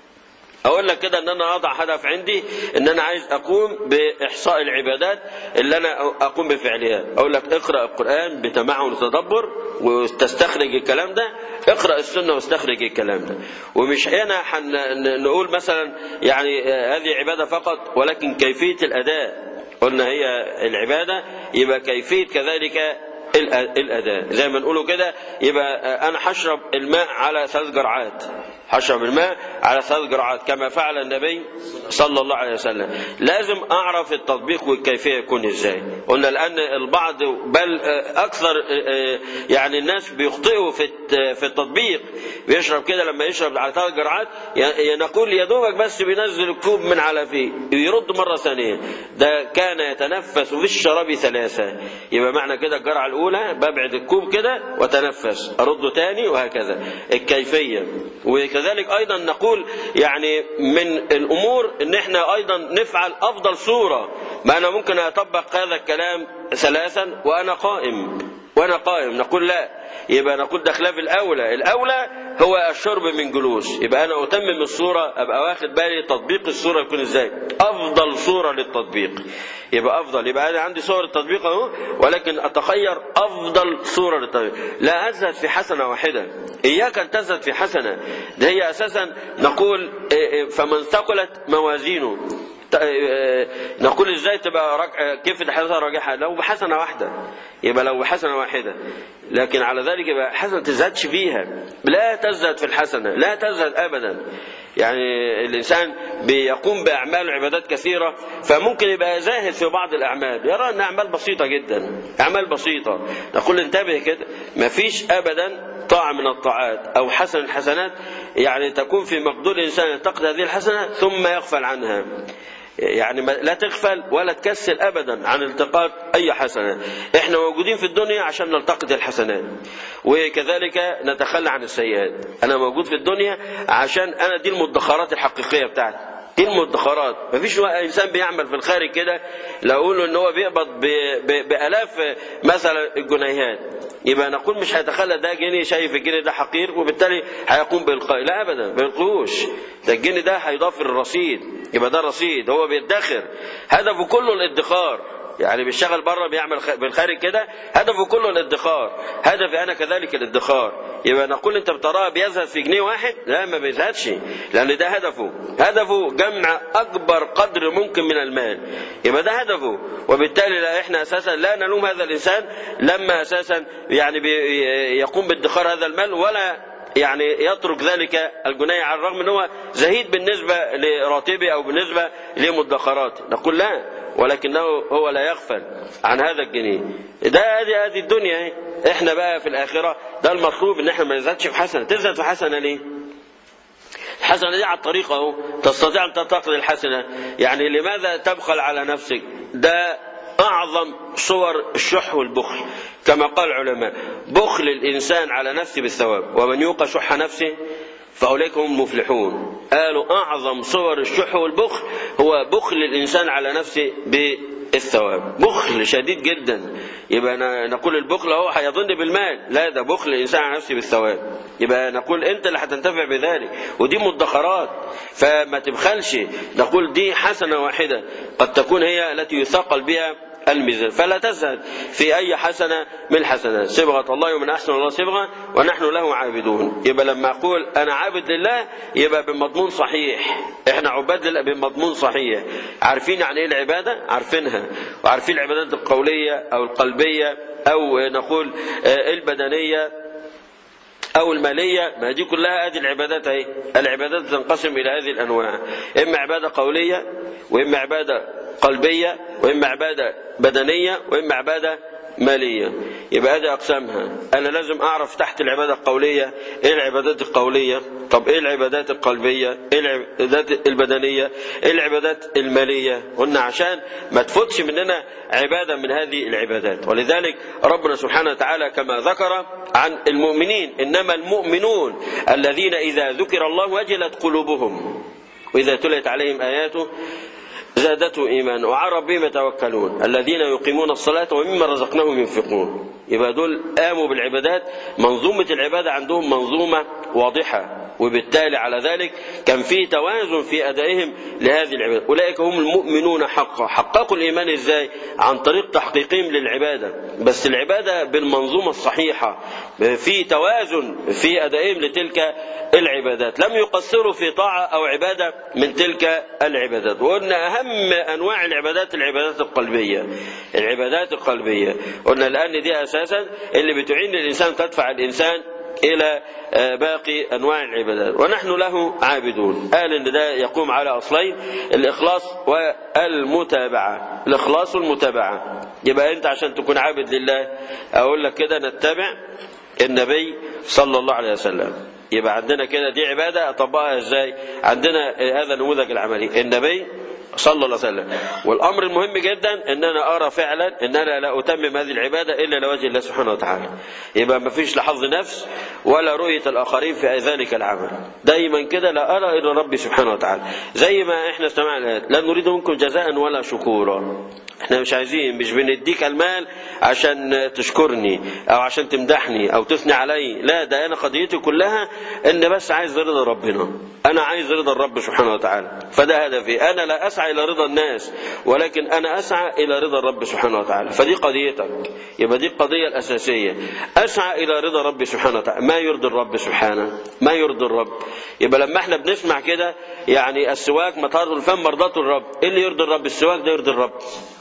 اقول لك كده ان انا اضع هدف عندي ان انا عايز اقوم باحصاء العبادات اللي انا اقوم بفعلها اقول لك اقرا القران بتمعن وتدبر وتستخرج الكلام ده اقرا السنه واستخرج الكلام ده ومش هنا نقول مثلا يعني هذه عباده فقط ولكن كيفيه الاداء قلنا هي العباده يبقى كيفيه كذلك الأداء زي ما نقوله كده يبقى أنا هشرب الماء على ثلاث جرعات هشرب الماء على ثلاث جرعات كما فعل النبي صلى الله عليه وسلم لازم أعرف التطبيق والكيفية يكون إزاي قلنا لأن البعض بل أكثر يعني الناس بيخطئوا في في التطبيق بيشرب كده لما يشرب على ثلاث جرعات نقول يا دوبك بس بينزل الكوب من على فيه يرد مرة ثانية ده كان يتنفس في الشراب ثلاثة يبقى معنى كده الجرعة الأولى ببعد الكوب كده وتنفس أرده تاني وهكذا الكيفية وكذلك أيضا نقول يعني من الأمور إن إحنا أيضا نفعل أفضل صورة ما أنا ممكن أطبق هذا الكلام ثلاثا وأنا قائم وأنا قائم نقول لا يبقى نقول ده خلاف الأولى الأولى هو الشرب من جلوس يبقى أنا أتمم الصورة أبقى واخد بالي تطبيق الصورة يكون إزاي أفضل صورة للتطبيق يبقى أفضل يبقى أنا عندي صور التطبيق أهو ولكن أتخير أفضل صورة للتطبيق لا أزهد في حسنة واحدة إياك أن تزهد في حسنة ده هي أساسا نقول فمن ثقلت موازينه نقول ازاي تبقى رج... كيف تحدثها راجحه لو بحسنه واحده يبقى لو بحسنه واحده لكن على ذلك يبقى حسنه تزهدش فيها لا تزهد في الحسنه لا تزهد ابدا يعني الانسان بيقوم باعمال وعبادات كثيره فممكن يبقى زاهد في بعض الاعمال يرى ان اعمال بسيطه جدا اعمال بسيطه نقول انتبه كده ما فيش ابدا طاعه من الطاعات او حسن الحسنات يعني تكون في مقدور الانسان يلتقط هذه الحسنه ثم يغفل عنها يعني لا تغفل ولا تكسل ابدا عن التقاط اي حسنه احنا موجودين في الدنيا عشان نلتقط الحسنات وكذلك نتخلى عن السيئات انا موجود في الدنيا عشان انا دي المدخرات الحقيقيه بتاعتي دي المدخرات مفيش انسان بيعمل في الخارج كده لو اقول ان هو بيقبض ب... ب... بالاف مثلا الجنيهات يبقى نقول مش هيتخلى ده جنيه شايف الجنيه ده حقير وبالتالي هيقوم بالقاء لا ابدا ما يلقوش ده الجنيه ده هيضاف للرصيد يبقى ده رصيد هو بيدخر هدفه كله الادخار يعني بيشتغل بره بيعمل بالخارج كده هدفه كله الادخار هدفي انا كذلك الادخار يبقى نقول انت بتراه بيزهد في جنيه واحد لا ما بيزهدش لان ده هدفه هدفه جمع اكبر قدر ممكن من المال يبقى ده هدفه وبالتالي لا احنا اساسا لا نلوم هذا الانسان لما اساسا يعني يقوم بادخار هذا المال ولا يعني يترك ذلك الجنيه على الرغم ان هو زهيد بالنسبه لراتبه او بالنسبه لمدخراته نقول لا ولكنه هو لا يغفل عن هذا الجنيه ده هذه هذه الدنيا اهي احنا بقى في الاخره ده المطلوب ان احنا ما نزهدش في حسنه تزهد في حسنه ليه الحسنه دي على الطريق اهو تستطيع ان تنتقد الحسنه يعني لماذا تبخل على نفسك ده اعظم صور الشح والبخل كما قال العلماء بخل الانسان على نفسه بالثواب ومن يوق شح نفسه فأولئك هم المفلحون قالوا أعظم صور الشح والبخل هو بخل الإنسان على نفسه بالثواب بخل شديد جدا يبقى نقول البخل هو هيظن بالمال لا ده بخل الإنسان على نفسه بالثواب يبقى نقول أنت اللي هتنتفع بذلك ودي مدخرات فما تبخلش نقول دي حسنة واحدة قد تكون هي التي يثقل بها الميزان فلا تزهد في أي حسنة من الحسنات صبغة الله ومن أحسن الله صبغة ونحن له عابدون يبقى لما أقول أنا عابد لله يبقى بمضمون صحيح إحنا عباد لله بمضمون صحيح عارفين يعني إيه العبادة عارفينها وعارفين العبادات القولية أو القلبية أو نقول البدنية أو المالية ما دي كلها هذه العبادات أهي العبادات تنقسم إلى هذه الأنواع إما عبادة قولية وإما عبادة قلبية وإما عبادة بدنية وإما عبادة مالية يبقى هذه أقسامها أنا لازم أعرف تحت العبادة القولية إيه العبادات القولية طب إيه العبادات القلبية إيه العبادات البدنية إيه العبادات المالية قلنا عشان ما تفوتش مننا عبادة من هذه العبادات ولذلك ربنا سبحانه وتعالى كما ذكر عن المؤمنين إنما المؤمنون الذين إذا ذكر الله وجلت قلوبهم وإذا تليت عليهم آياته زادته إيمانا وعلى ربهم يتوكلون الذين يقيمون الصلاة ومما رزقناهم ينفقون يبقى دول قاموا بالعبادات منظومة العبادة عندهم منظومة واضحة وبالتالي على ذلك كان في توازن في أدائهم لهذه العبادة أولئك هم المؤمنون حقا حققوا الإيمان إزاي عن طريق تحقيقهم للعبادة بس العبادة بالمنظومة الصحيحة في توازن في أدائهم لتلك العبادات لم يقصروا في طاعة أو عبادة من تلك العبادات وقلنا أهم أنواع العبادات العبادات القلبية العبادات القلبية قلنا لأن دي أساسا اللي بتعين الإنسان تدفع الإنسان إلى باقي أنواع العبادات ونحن له عابدون قال إن ده يقوم على أصلين الإخلاص والمتابعة الإخلاص والمتابعة يبقى أنت عشان تكون عابد لله أقول لك كده نتبع النبي صلى الله عليه وسلم يبقى عندنا كده دي عبادة أطبقها إزاي عندنا هذا النموذج العملي النبي صلى الله عليه وسلم والأمر المهم جدا أن أنا أرى فعلا أن أنا لا أتمم هذه العبادة إلا لوجه الله سبحانه وتعالى يبقى ما فيش لحظ نفس ولا رؤية الآخرين في ذلك العمل دايما كده لا أرى إلا ربي سبحانه وتعالى زي ما إحنا سمعنا لا نريد منكم جزاء ولا شكورا احنا مش عايزين مش بنديك المال عشان تشكرني او عشان تمدحني او تثني علي لا ده انا قضيتي كلها ان بس عايز رضا ربنا انا عايز رضا الرب سبحانه وتعالى فده هدفي انا لا اسعى الى رضا الناس ولكن انا اسعى الى رضا الرب سبحانه وتعالى فدي قضيتك يبقى دي القضيه الاساسيه اسعى الى رضا ربي سبحانه وتعالى ما يرضي الرب سبحانه ما يرضي الرب يبقى لما احنا بنسمع كده يعني السواك مطهر الفم مرضاة الرب ايه اللي يرضي الرب السواك ده يرضي الرب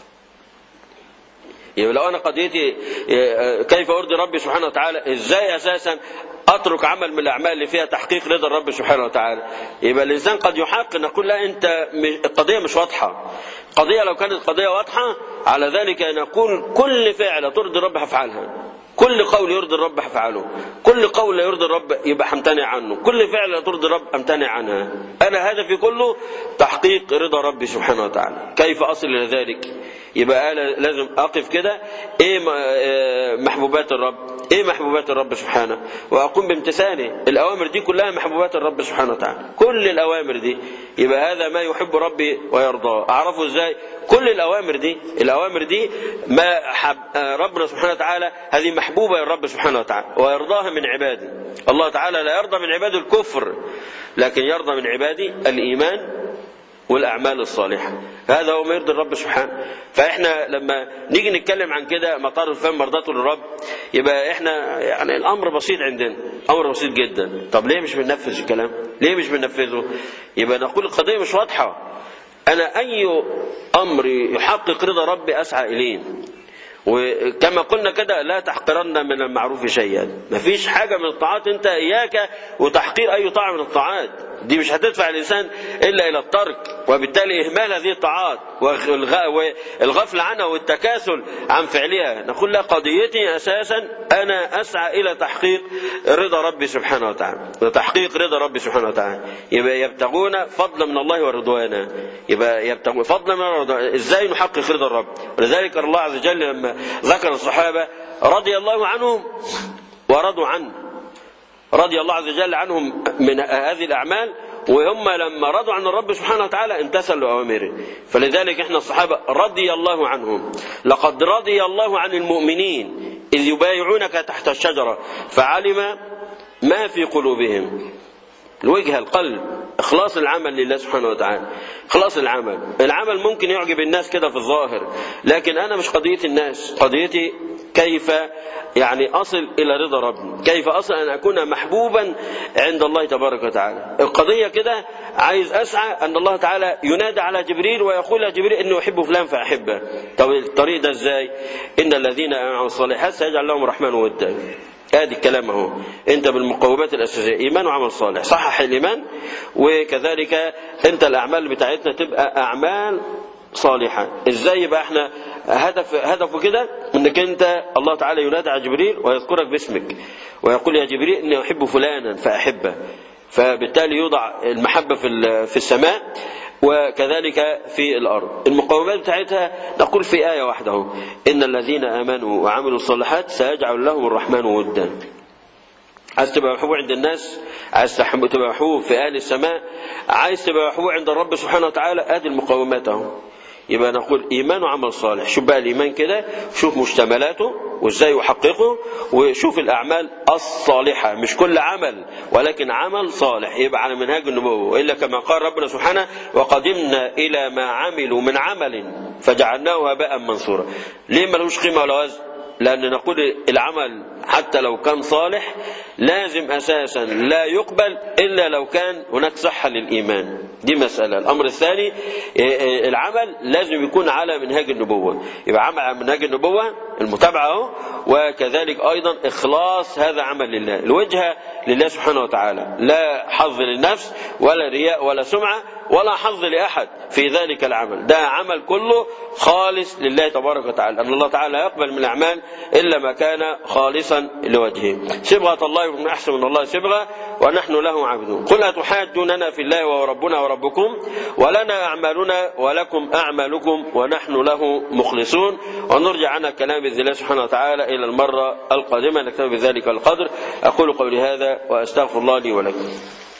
يبقى لو انا قضيتي كيف ارضي ربي سبحانه وتعالى ازاي اساسا اترك عمل من الاعمال اللي فيها تحقيق رضا الرب سبحانه وتعالى يبقى الانسان قد يحقق نقول لا انت القضيه مش واضحه قضيه لو كانت قضيه واضحه على ذلك نقول كل فعل ترضي الرب هفعلها كل قول يرضي الرب هفعله كل قول لا يرضي الرب يبقى همتنع عنه كل فعل لا ترضي الرب امتنع عنها انا هدفي كله تحقيق رضا ربي سبحانه وتعالى كيف اصل الى ذلك يبقى انا لازم اقف كده ايه محبوبات الرب ايه محبوبات الرب سبحانه واقوم بامتثاله الاوامر دي كلها محبوبات الرب سبحانه وتعالى كل الاوامر دي يبقى هذا ما يحب ربي ويرضاه اعرفه ازاي كل الاوامر دي الاوامر دي ما حب ربنا سبحانه وتعالى هذه محبوبه للرب سبحانه وتعالى ويرضاها من عباده الله تعالى لا يرضى من عباده الكفر لكن يرضى من عباده الايمان والاعمال الصالحه هذا هو ما يرضي الرب سبحانه فاحنا لما نيجي نتكلم عن كده مطار الفم مرضاته للرب يبقى احنا يعني الامر بسيط عندنا امر بسيط جدا طب ليه مش بننفذ الكلام ليه مش بننفذه يبقى نقول القضيه مش واضحه انا اي امر يحقق رضا ربي اسعى اليه وكما قلنا كده لا تحقرن من المعروف شيئا مفيش حاجة من الطاعات انت اياك وتحقير اي طاعة من الطاعات دي مش هتدفع الانسان الا الى الترك وبالتالي اهمال هذه الطاعات والغفل عنها والتكاسل عن فعلها نقول لا قضيتي اساسا انا اسعى الى تحقيق رضا ربي سبحانه وتعالى وتحقيق رضا ربي سبحانه وتعالى يبقى يبتغون فضلا من الله ورضوانا يبقى يبتغون فضلا من الله ورضوانا ازاي نحقق رضا الرب ولذلك الله عز وجل لما ذكر الصحابه رضي الله عنهم ورضوا عنه رضي الله عز وجل عنهم من هذه الاعمال وهم لما رضوا عن الرب سبحانه وتعالى امتثلوا اوامره فلذلك احنا الصحابه رضي الله عنهم لقد رضي الله عن المؤمنين اذ يبايعونك تحت الشجره فعلم ما في قلوبهم الوجه القلب اخلاص العمل لله سبحانه وتعالى اخلاص العمل العمل ممكن يعجب الناس كده في الظاهر لكن انا مش قضيه الناس قضيتي كيف يعني اصل الى رضا ربي كيف اصل ان اكون محبوبا عند الله تبارك وتعالى القضيه كده عايز اسعى ان الله تعالى ينادى على جبريل ويقول يا جبريل اني احب فلان فاحبه طب الطريق ده ازاي ان الذين امنوا الصالحات سيجعل لهم الرحمن ودا ادي الكلام اهو انت بالمقومات الاساسيه ايمان وعمل صالح صحح الايمان وكذلك انت الاعمال بتاعتنا تبقى اعمال صالحه ازاي يبقى احنا هدف هدفه كده انك انت الله تعالى ينادى على جبريل ويذكرك باسمك ويقول يا جبريل اني احب فلانا فاحبه فبالتالي يوضع المحبه في في السماء وكذلك في الارض المقومات بتاعتها نقول في ايه واحده اهو ان الذين امنوا وعملوا الصالحات سيجعل لهم الرحمن ودا عايز تبقى محبوب عند الناس عايز تبقى محبوب في اهل السماء عايز تبقى محبوب عند الرب سبحانه وتعالى ادي المقومات اهو يبقى نقول ايمان وعمل صالح شوف بقى الايمان كده شوف مشتملاته وازاي يحققه وشوف الاعمال الصالحه مش كل عمل ولكن عمل صالح يبقى على منهاج النبوه والا كما قال ربنا سبحانه وقدمنا الى ما عملوا من عمل فجعلناه هباء منصورا ليه ملوش قيمه ولا وزن لأن نقول العمل حتى لو كان صالح لازم أساسا لا يقبل إلا لو كان هناك صحة للإيمان دي مسألة الأمر الثاني العمل لازم يكون على منهاج النبوة يبقى عمل على منهاج النبوة المتابعة وكذلك أيضا إخلاص هذا عمل لله الوجهة لله سبحانه وتعالى لا حظ للنفس ولا رياء ولا سمعة ولا حظ لأحد في ذلك العمل ده عمل كله خالص لله تبارك وتعالى أن الله تعالى يقبل من الأعمال إلا ما كان خالصا لوجهه صبغة الله من أحسن من الله صبغة ونحن له عابدون قل أتحاجوننا في الله وهو ربنا وربكم ولنا أعمالنا ولكم أعمالكم ونحن له مخلصون ونرجع عن الكلام بإذن الله سبحانه وتعالى إلى المرة القادمة نكتب بذلك القدر أقول قولي هذا وأستغفر الله لي ولكم